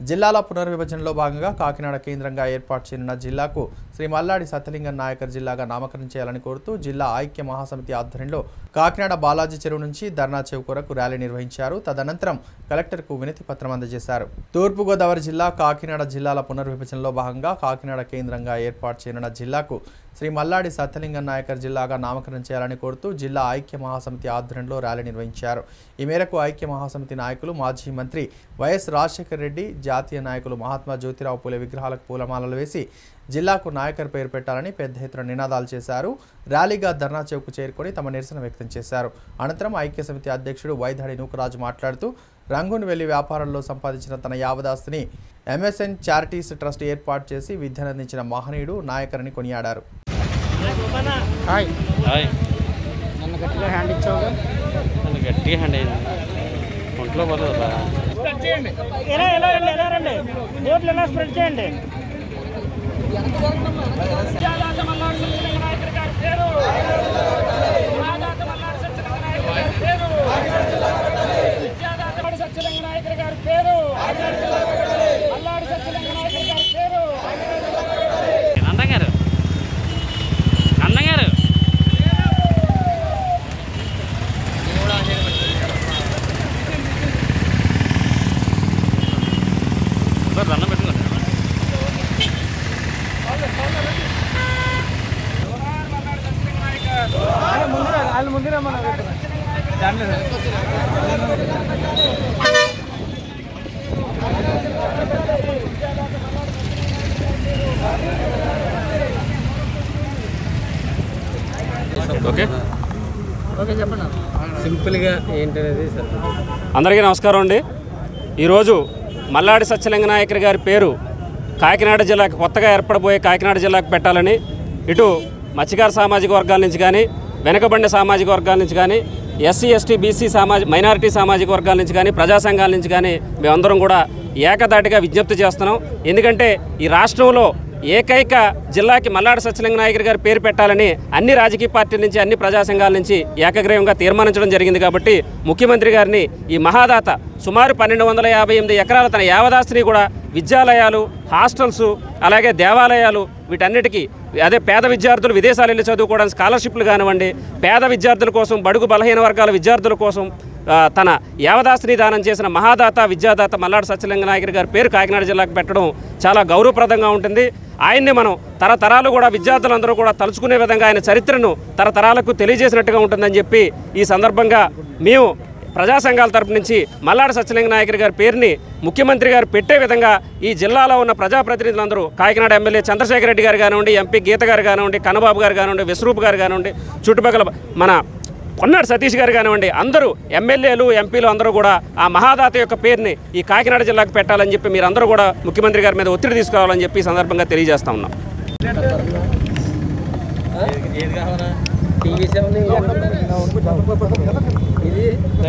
జిల్లాల పునర్విభజనలో భాగంగా కాకినాడ కేంద్రంగా ఏర్పాటు చేయనున్న జిల్లాకు శ్రీ మల్లాడి సత్యలింగం నాయకర్ జిల్లాగా నామకరణం చేయాలని కోరుతూ జిల్లా ఐక్య మహాసమితి ఆధ్వర్యంలో కాకినాడ బాలాజీ చెరువు నుంచి ధర్నా చెవు కొరకు ర్యాలీ నిర్వహించారు తదనంతరం కలెక్టర్కు వినతి పత్రం అందజేశారు తూర్పుగోదావరి జిల్లా కాకినాడ జిల్లాల పునర్విభజనలో భాగంగా కాకినాడ కేంద్రంగా ఏర్పాటు చేయనున్న జిల్లాకు శ్రీ మల్లాడి సత్యలింగం నాయకర్ జిల్లాగా నామకరణం చేయాలని కోరుతూ జిల్లా ఐక్య మహాసమితి ఆధ్వర్యంలో ర్యాలీ నిర్వహించారు ఈ మేరకు ఐక్య మహాసమితి నాయకులు మాజీ మంత్రి వైఎస్ రాజశేఖర్ రెడ్డి జాతీయ నాయకులు మహాత్మా జ్యోతిరావు పూలే విగ్రహాలకు పూలమాలలు వేసి జిల్లాకు నాయకర్ పేరు పెట్టాలని పెద్ద ఎత్తున నినాదాలు చేశారు ర్యాలీగా ధర్నా చౌక్ చేరుకొని తమ నిరసన వ్యక్తం చేశారు అనంతరం ఐక్య సమితి అధ్యక్షుడు వైదాడి నూకరాజు మాట్లాడుతూ రంగూన్ వెళ్లి వ్యాపారంలో సంపాదించిన తన యావదాస్తిని ఎంఎస్ఎన్ చారిటీస్ ట్రస్ట్ ఏర్పాటు చేసి విద్యనందించిన మహనీయుడు నాయకరని కొనియాడారు హాయ్ హాయ్ నన్ను గట్టిగా హ్యాండ్ ఇచ్చావుగా నన్ను గట్టిగా హ్యాండ్ అయింది ఒంట్లో పడదు ఎలా ఎలా రండి ఎలా రండి ఓట్లు ఎలా స్ప్రెడ్ చేయండి అన్నం గారు అన్నం గారు దండం పెట్టుకోండి ముందురా వాళ్ళు ముందురా మన దాంట్లో ఓకే ఓకే చెప్పండి సింపుల్గా ఏంటనేది సార్ అందరికీ నమస్కారం అండి ఈరోజు మల్లాడి సత్యలింగ నాయకర్ గారి పేరు కాకినాడ జిల్లాకు కొత్తగా ఏర్పడబోయే కాకినాడ జిల్లాకు పెట్టాలని ఇటు మత్స్యకార సామాజిక వర్గాల నుంచి కానీ వెనకబడిన సామాజిక వర్గాల నుంచి కానీ ఎస్సీ ఎస్టీ బీసీ సామాజిక మైనారిటీ సామాజిక వర్గాల నుంచి కానీ ప్రజా సంఘాల నుంచి కానీ మేమందరం కూడా ఏకదాటిగా విజ్ఞప్తి చేస్తున్నాం ఎందుకంటే ఈ రాష్ట్రంలో ఏకైక జిల్లాకి మల్లాడి సత్యలింగ నాయకర్ గారి పేరు పెట్టాలని అన్ని రాజకీయ పార్టీల నుంచి అన్ని ప్రజా సంఘాల నుంచి ఏకగ్రీవంగా తీర్మానించడం జరిగింది కాబట్టి ముఖ్యమంత్రి గారిని ఈ మహాదాత సుమారు పన్నెండు వందల యాభై ఎనిమిది ఎకరాల తన యావదాస్తిని కూడా విద్యాలయాలు హాస్టల్స్ అలాగే దేవాలయాలు వీటన్నిటికీ అదే పేద విద్యార్థులు విదేశాలు వెళ్ళి చదువుకోవడానికి స్కాలర్షిప్లు కానివ్వండి పేద విద్యార్థుల కోసం బడుగు బలహీన వర్గాల విద్యార్థుల కోసం ఆ, తన యావదాస్తిని దానం చేసిన మహాదాత విద్యాదాత మల్లాడు సత్యలింగ నాయకర్ గారి పేరు కాకినాడ జిల్లాకు పెట్టడం చాలా గౌరవప్రదంగా ఉంటుంది ఆయన్ని మనం తరతరాలు కూడా విద్యార్థులందరూ కూడా తలుచుకునే విధంగా ఆయన చరిత్రను తరతరాలకు తెలియజేసినట్టుగా ఉంటుందని చెప్పి ఈ సందర్భంగా మేము ప్రజా సంఘాల తరపు నుంచి మల్లాడి సత్యలింగ నాయకర్ గారి పేరుని ముఖ్యమంత్రి గారు పెట్టే విధంగా ఈ జిల్లాలో ఉన్న ప్రజాప్రతినిధులందరూ కాకినాడ ఎమ్మెల్యే చంద్రశేఖర రెడ్డి గారు కానివ్వండి ఎంపీ గీత గారు కానివ్వండి కన్నబాబు గారు కానివ్వండి విశ్వరూప్ గారు కానివ్వండి చుట్టుపక్కల మన పొన్నాడు సతీష్ గారు కానివ్వండి అందరూ ఎమ్మెల్యేలు ఎంపీలు అందరూ కూడా ఆ మహాదాత యొక్క పేరుని ఈ కాకినాడ జిల్లాకు పెట్టాలని చెప్పి మీరందరూ కూడా ముఖ్యమంత్రి గారి మీద ఒత్తిడి తీసుకురావాలని చెప్పి ఈ సందర్భంగా తెలియజేస్తా ఉన్నాం ఏది కావాలా టీవీ సెవెన్ ఇది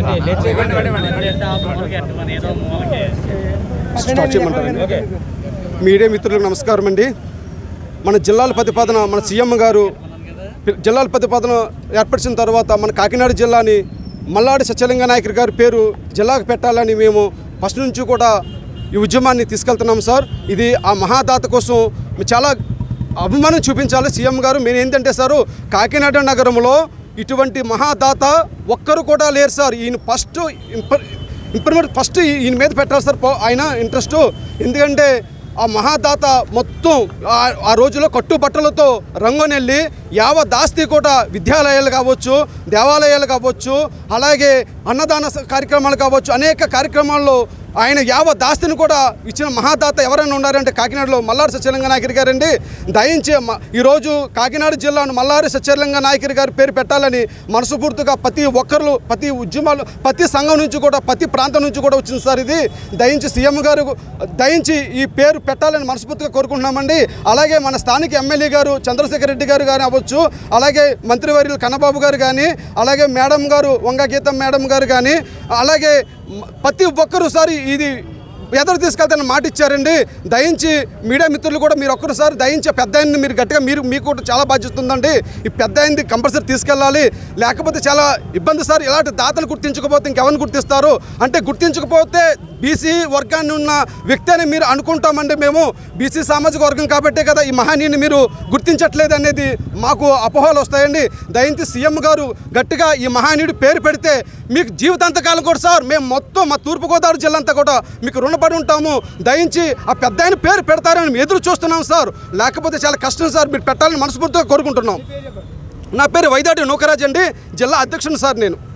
స్టార్ట్ చేయమంటారండి మీడియా మిత్రులకు నమస్కారం అండి మన జిల్లాల ప్రతిపాదన మన సీఎం గారు పి- జిల్లాల ప్రతిపాదన ఏర్పరిచిన తర్వాత మన కాకినాడ జిల్లాని మల్లాడి సత్యలింగ నాయకర్ గారి పేరు జిల్లాకు పెట్టాలని మేము ఫస్ట్ నుంచి కూడా ఈ ఉద్యమాన్ని తీసుకెళ్తున్నాం సార్ ఇది ఆ మహాదాత కోసం మేము చాలా అభిమానం చూపించాలి సీఎం గారు మేము ఏంటంటే సారు కాకినాడ నగరంలో ఇటువంటి మహాదాత ఒక్కరు కూడా లేరు సార్ ఈయన ఫస్ట్ ఇంప- ఇంప్రూవ్మెంట్ ఫస్ట్ ఈయన మీద పెట్టాలి సార్ పో- ఆయన ఇంట్రెస్ట్ ఎందుకంటే ఆ మహాదాత మొత్తం ఆ- ఆ రోజుల్లో కట్టుబట్టలతో రంగొనెళ్ళి యావ దాస్తి కూడా విద్యాలయాలు కావచ్చు దేవాలయాలు కావచ్చు అలాగే అన్నదాన స- కార్యక్రమాలు కావచ్చు అనేక కార్యక్రమాల్లో ఆయన యావ దాస్తిని కూడా ఇచ్చిన మహాదాత ఎవరైనా ఉన్నారంటే కాకినాడలో మల్లారి సత్యలింగ నాయకర్ గారండి దయించి మ- ఈరోజు కాకినాడ జిల్లాను మల్లారి సత్యలింగ నాయకర్ గారి పేరు పెట్టాలని మనస్ఫూర్తిగా ప్రతి ఒక్కరు ప్రతి ఉద్యమాలు ప్రతి సంఘం నుంచి కూడా ప్రతి ప్రాంతం నుంచి కూడా వచ్చింది సార్ ఇది దయించి సీఎం గారు దయించి ఈ పేరు పెట్టాలని మనస్ఫూర్తిగా కోరుకుంటున్నామండి అలాగే మన స్థానిక ఎమ్మెల్యే గారు చంద్రశేఖర్ రెడ్డి గారు కానీ అవ్వచ్చు అలాగే మంత్రివర్యులు కన్నబాబు గారు కానీ అలాగే మేడం గారు వంగ గీతం మేడం గారు కానీ అలాగే మ- ప్రతి ఒక్కరు సార్ ఇది ఎదురు తీసుకెళ్తానని మాట ఇచ్చారండి దయించి మీడియా మిత్రులు కూడా మీరు ఒక్కసారి దయించి ఆ పెద్ద ఆయన్ని మీరు గట్టిగా మీరు మీకు కూడా చాలా బాధ్యత ఉందండి ఈ పెద్ద అయింది కంపల్సరీ తీసుకెళ్ళాలి లేకపోతే చాలా ఇబ్బంది సార్ ఇలాంటి దాతలు గుర్తించకపోతే ఇంకెవరిని గుర్తిస్తారు అంటే గుర్తించకపోతే బీసీ వర్గాన్ని ఉన్న వ్యక్తి అని మీరు అనుకుంటామండి మేము బీసీ సామాజిక వర్గం కాబట్టే కదా ఈ మహనీయుని మీరు గుర్తించట్లేదు అనేది మాకు అపోహలు వస్తాయండి దయించి సీఎం గారు గట్టిగా ఈ మహనీయుడి పేరు పెడితే మీకు జీవితాంతకాలం కూడా సార్ మేము మొత్తం మా తూర్పుగోదావరి జిల్లా అంతా కూడా మీకు రుణపడి ఉంటాము దయించి ఆ పెద్ద ఆయన పేరు పెడతారని మేము ఎదురు చూస్తున్నాం సార్ లేకపోతే చాలా కష్టం సార్ మీరు పెట్టాలని మనస్ఫూర్తిగా కోరుకుంటున్నాం నా పేరు వైదాటి నూకరాజ్ అండి జిల్లా అధ్యక్షుని సార్ నేను